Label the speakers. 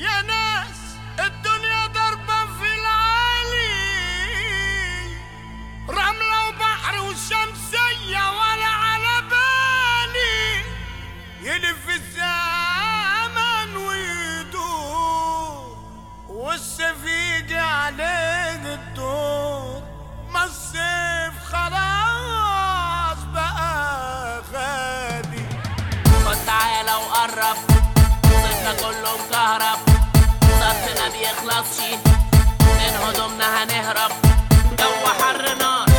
Speaker 1: يا ناس الدنيا ضربة في العالي رملة وبحر وشمسية ولا على بالي يلف الزمن ويدور والسفيج عليه الدور ما الصيف خلاص بقى غالي
Speaker 2: خد تعالى وقرب صيفنا كله مكهرب صرفنا بيخلصش من هدومنا هنهرب جو حر نار